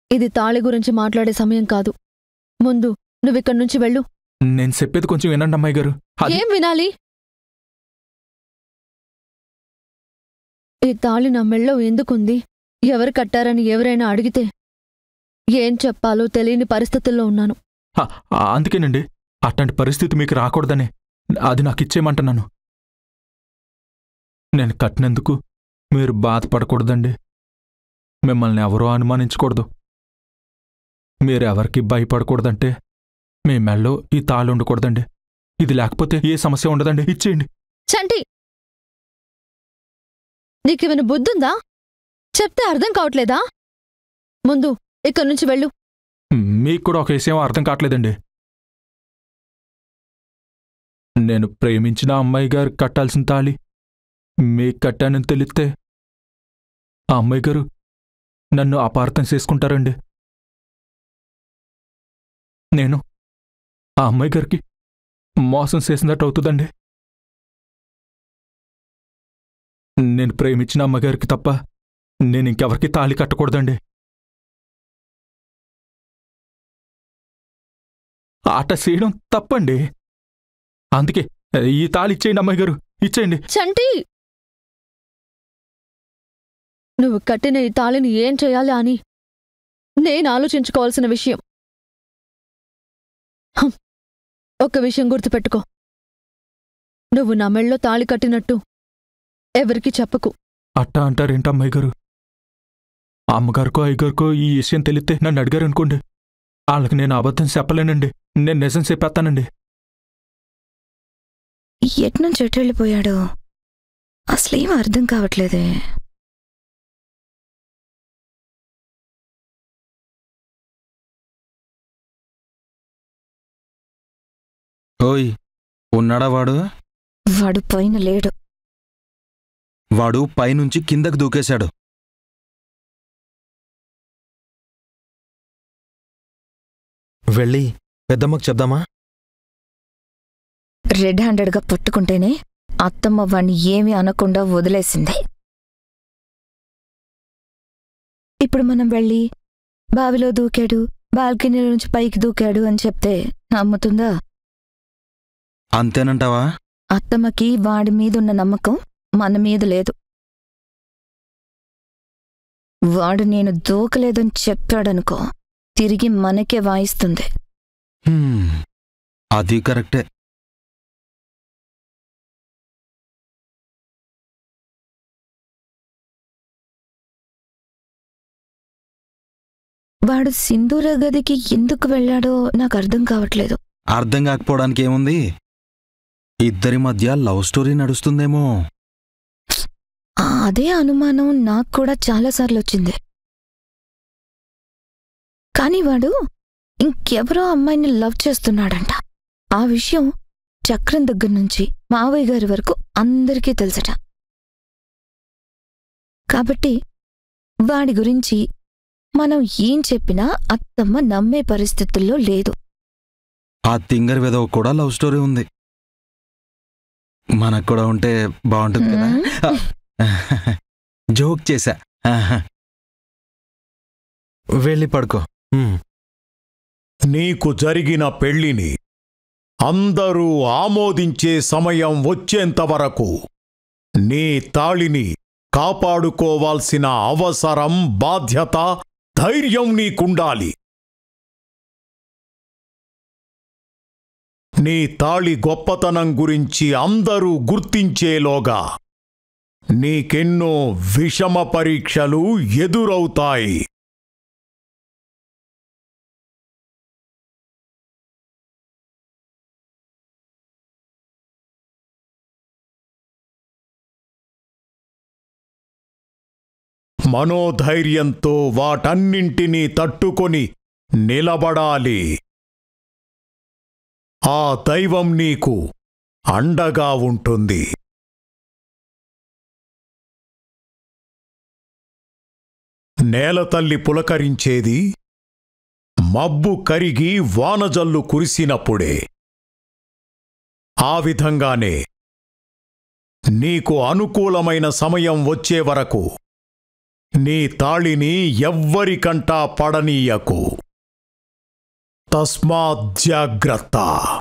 ఇది తాళి గురించి మాట్లాడే సమయం కాదు ముందు నువ్విక్కడి నుంచి వెళ్ళు నేను చెప్పేది కొంచెం వినండి అమ్మాయి గారు అది ఏం వినాలి ఈ తాళి నా మెళ్ళో ఎందుకుంది ఎవరు కట్టారని ఎవరైనా అడిగితే ఏం చెప్పాలో తెలియని పరిస్థితుల్లో ఉన్నాను ఆ, ఆ, అందుకేనండి అట్లాంటి పరిస్థితి మీకు రాకూడదని అది నాకు ఇచ్చేయమంటున్నాను నేను కట్టినందుకు మీరు బాధపడకూడదండి మిమ్మల్ని ఎవరూ అనుమానించకూడదు మీరెవరికి భయపడకూడదంటే మీ మెళ్ళో ఈ తాళి ఉండకూడదండి ఇది లేకపోతే ఏ సమస్య ఉండదండి ఇచ్చేయండి చంటి నీకేమైనా బుద్ధుందా చెప్తే అర్థం కావట్లేదా ముందు ఇక్కడి నుంచి వెళ్ళు మీకు కూడా ఒక విషయం అర్థం కావట్లేదండి నేను ప్రేమించిన అమ్మాయి గారు కట్టాల్సిన తాళి మీకు కట్టానని తెలిస్తే ఆ అమ్మాయి గారు నన్ను అపార్థం చేసుకుంటారండి నేను ఆ అమ్మాయి గారికి మోసం చేసినట్టు అవుతుందండి నేను ప్రేమించిన అమ్మగారికి తప్ప నేను ఇంకెవరికి తాళి కట్టకూడదండి ఆట చేయడం తప్పండి అందుకే ఈ తాళి ఇచ్చేయండి అమ్మాయి గారు ఇచ్చేయండి చంటి నువ్వు కట్టిన ఈ తాళిని ఏం చేయాలి అని నేను ఆలోచించుకోవాల్సిన విషయం హం. ఒక్క విషయం గుర్తుపెట్టుకో నువ్వు నా మెళ్ళో తాళి కట్టినట్టు ఎవరికి చెప్పకు అట్టా అంటారేంటి అమ్మాయి గారు ఆ అమ్మగారికో అయ్యగారికో ఈ విషయం తెలిస్తే నన్ను అడిగారు అనుకోండి వాళ్ళకి నేను అబద్ధం చెప్పలేనండి నేను నిజం చెప్పేస్తానండి ఎట్నుంచి ఎటు వెళ్ళిపోయాడు అసలేం అర్థం కావట్లేదే ఓయ్ ఉన్నాడా వాడు వాడు పైన లేడు వాడు పైనుంచి కిందకు దూకేశాడు వెళ్ళి పెద్దమ్మకు చెప్దామా రెడ్ హ్యాండెడ్గా పట్టుకుంటేనే అత్తమ్మ వాణ్ణి ఏమీ అనకుండా వదిలేసింది ఇప్పుడు మనం వెళ్ళి బావిలో దూకాడు బాల్కనీ నుంచి పైకి దూకాడు అని చెప్తే నమ్ముతుందా అంతేనంటావా అత్తమ్మకి వాడి మీదున్న నమ్మకం మన మీద లేదు వాడు నేను దూకలేదని చెప్పాడనుకో తిరిగి మనకే వాయిస్తుంది హ్మ్, అది కరెక్టే వాడు సింధూర గదికి ఎందుకు వెళ్ళాడో నాకు అర్థం కావట్లేదు అర్థం కాకపోవడానికి ఏముంది ఇద్దరి మధ్య లవ్ స్టోరీ నడుస్తుందేమో ఆ, అదే అనుమానం నాకు కూడా చాలాసార్లు వచ్చింది కాని వాడు ఇంకెవరో అమ్మాయిని లవ్ చేస్తున్నాడంట ఆ విషయం చక్రం దగ్గర నుంచి మావయ్య గారి వరకు అందరికీ తెలుసట కాబట్టి వాడి గురించి మనం ఏం చెప్పినా అత్తమ్మ నమ్మే పరిస్థితుల్లో లేదు ఆ తింగర్ వెదవ కూడా లవ్ స్టోరీ ఉంది మనకు కూడా ఉంటే బాగుంటుంది కదా హ్మ్? జోక్ చేశా ఆహా. వెళ్ళి పడుకో హ్మ్. నీకు జరిగిన పెళ్లిని అందరూ ఆమోదించే సమయం వచ్చేంతవరకు నీ తాళిని కాపాడుకోవాల్సిన అవసరం బాధ్యత ధైర్యం నీకుండాలి నీ తాళి గొప్పతనం గురించి అందరూ గుర్తించేలోగా నీకెన్నో విషమ పరీక్షలు ఎదురవుతాయి మనోధైర్యంతో వాటన్నింటినీ తట్టుకొని నిలబడాలి ఆ దైవం నీకు అండగా ఉంటుంది నేలతల్లి పులకరించేది మబ్బు కరిగి వానజల్లు కురిసినప్పుడే ఆ విధంగానే నీకు అనుకూలమైన సమయం వచ్చే వరకు నీ తాళిని ఎవ్వరికంటా పడనీయకు తస్మాత్ జాగ్రత్త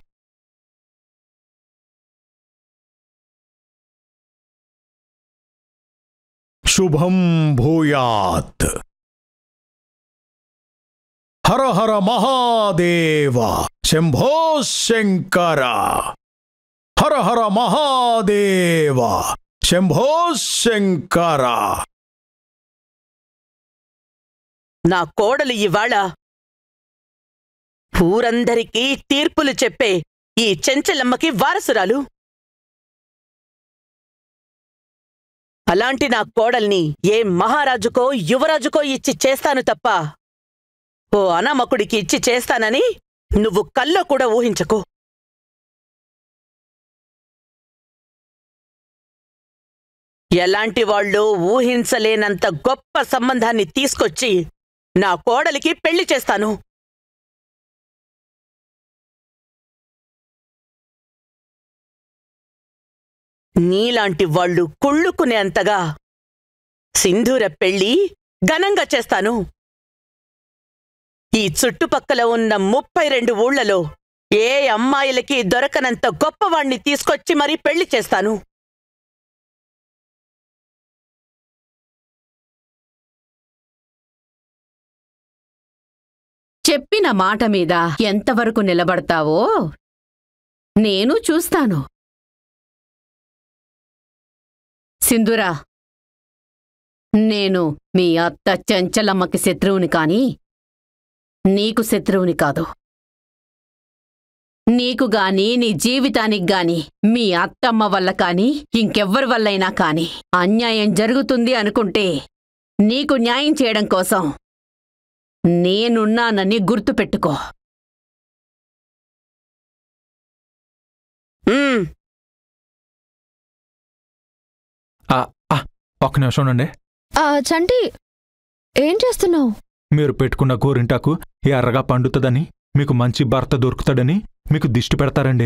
శుభం భూయాత్ హర హర మహాదేవ శంభో శంకర హర హర మహాదేవ శంభో శంకర నా కోడలు ఇవాళ ఊరందరికీ తీర్పులు చెప్పే ఈ చెంచలమ్మకి వారసురాలు అలాంటి నా కోడల్ని ఏ మహారాజుకో యువరాజుకో ఇచ్చి చేస్తాను తప్ప ఓ అనామకుడికి ఇచ్చి చేస్తానని నువ్వు కల్లో కూడా ఊహించకు ఎలాంటి వాళ్ళు ఊహించలేనంత గొప్ప సంబంధాన్ని తీసుకొచ్చి నా కోడలికి పెళ్లి చేస్తాను నీలాంటి వాళ్ళు కుళ్ళుకునేంతగా సింధూర పెళ్లి ఘనంగా చేస్తాను ఈ చుట్టుపక్కల ఉన్న ముప్పై రెండు ఊళ్లలో ఏ అమ్మాయిలకి దొరకనంత గొప్పవాణ్ణి తీసుకొచ్చి మరీ పెళ్లి చేస్తాను చెప్పిన మాట మీద ఎంతవరకు నిలబడతావో నేను చూస్తాను సింధురా నేను మీ అత్త చెంచలమ్మకి శత్రువుని కాని నీకు శత్రువుని కాదు నీకు గాని నీ జీవితానికి గాని మీ అత్తమ్మ వల్ల కాని ఇంకెవ్వరి వల్లైనా కాని అన్యాయం జరుగుతుంది అనుకుంటే నీకు న్యాయం చేయడం కోసం నేనున్నానని గుర్తుపెట్టుకో ఉమ్, ఆ, ఆ, ఒక్క నిమిషం ఉండండి ఆ చంటి ఏం చేస్తున్నావు మీరు పెట్టుకున్న గోరింటాకు ఎర్రగా పండుతుందని మీకు మంచి భర్త దొరుకుతాడని మీకు దిష్టి పెడతారండి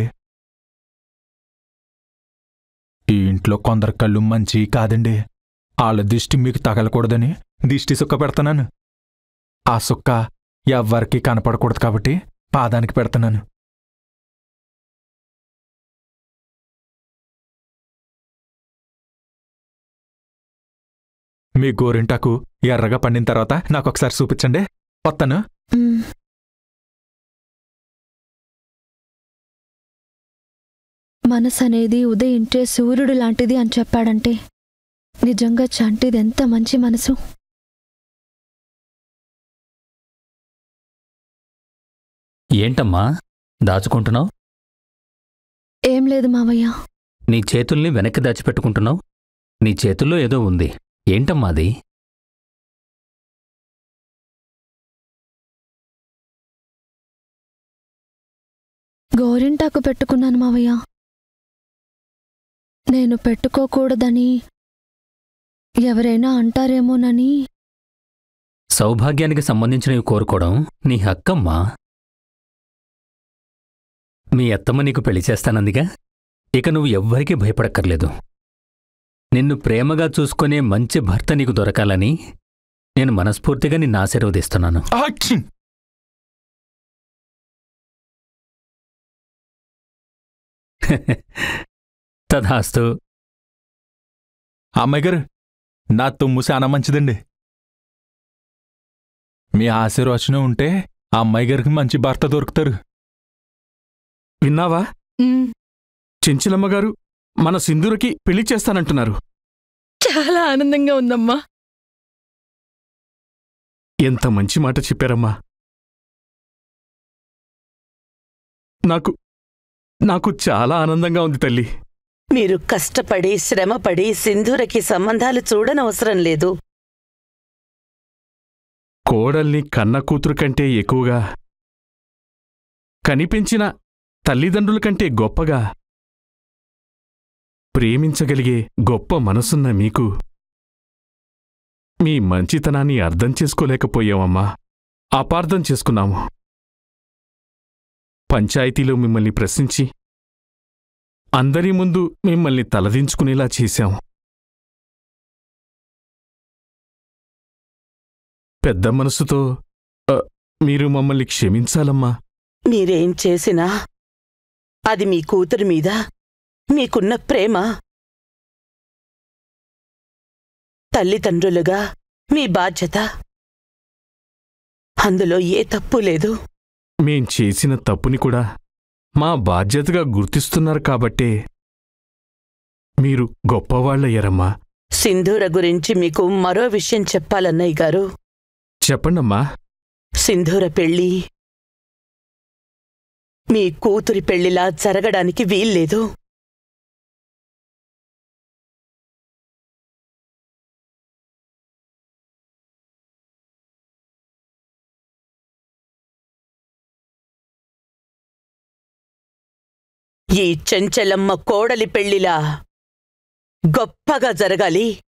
ఈ ఇంట్లో కొందరు కళ్ళు మంచి కాదండి వాళ్ళ దిష్టి మీకు తగలకూడదని దిష్టి సుక్క పెడతాను ఆ సుక్క ఎవ్వరికీ కనపడకూడదు కాబట్టి పాదానికి పెడతాను మీ గోరింటాకు ఎర్రగా పండిన తర్వాత నాకు ఒకసారి చూపించండి వస్తాను మ్, మనసు అనేది ఉదయించే సూర్యుడు లాంటిది అని చెప్పాడంటే నిజంగా చంటిది ఎంత మంచి మనసు ఏంటమ్మా దాచుకుంటున్నావు ఏం లేదు మావయ్య నీ చేతుల్ని వెనక్కి దాచిపెట్టుకుంటున్నావు నీ చేతుల్లో ఏదో ఉంది ఏంటమ్మా అది గోరింటాకు పెట్టుకున్నాను మావయ్య నేను పెట్టుకోకూడదని ఎవరైనా అంటారేమోనని సౌభాగ్యానికి సంబంధించినవి కోరుకోవడం నీ హక్కమ్మా మీ అత్తమ్మ నీకు పెళ్లి చేస్తానందిగా ఇక నువ్వు ఎవ్వరికీ భయపడక్కర్లేదు నిన్ను ప్రేమగా చూసుకునే మంచి భర్త నీకు దొరకాలని నేను మనస్ఫూర్తిగా నిన్ను ఆశీర్వదిస్తున్నాను ఆక్షి! తథాస్తు అమ్మాయి గారు నా తుమ్ము చాలా మంచిదండి మీ ఆశీర్వచనం ఉంటే ఆ అమ్మాయి గారికి మంచి భర్త దొరుకుతారు విన్నావా చెంచులమ్మ గారు మన సింధూరకి పెళ్లి చేస్తానంటున్నారు చాలా ఆనందంగా ఉందమ్మా ఎంత మంచి మాట చెప్పారమ్మా నాకు నాకు చాలా ఆనందంగా ఉంది తల్లి మీరు కష్టపడి శ్రమపడి సింధూరకి సంబంధాలు చూడనవసరం లేదు కోడల్ని కన్న కూతురు కంటే ఎక్కువగా కనిపించిన తల్లిదండ్రుల కంటే గొప్పగా ప్రేమించగలిగే గొప్ప మనసున్న మీకు మీ మంచితనాన్ని అర్థం చేసుకోలేకపోయామమ్మా అపార్థం చేసుకున్నాము పంచాయతీలో మిమ్మల్ని ప్రశ్నించి అందరి ముందు మిమ్మల్ని తలదించుకునేలా చేశాం పెద్ద మనసుతో ఆ, మీరు మమ్మల్ని క్షమించాలమ్మా మీరేం చేసినా అది మీ కూతురి మీద మీకున్న ప్రేమ తల్లిదండ్రులుగా మీ బాధ్యత అందులో ఏ తప్పు లేదు మేం చేసిన తప్పుని కూడా మా బాధ్యతగా గుర్తిస్తున్నారు కాబట్టే మీరు గొప్పవాళ్ళయ్యారమ్మా సింధూర గురించి మీకు మరో విషయం చెప్పాలన్నయ్య గారు చెప్పండమ్మా సింధూర పెళ్ళి మీ కూతురి పెళ్లిలా జరగడానికి వీల్లేదు ఈ చెంచలమ్మ కోడలి పెళ్లిలా గొప్పగా జరగాలి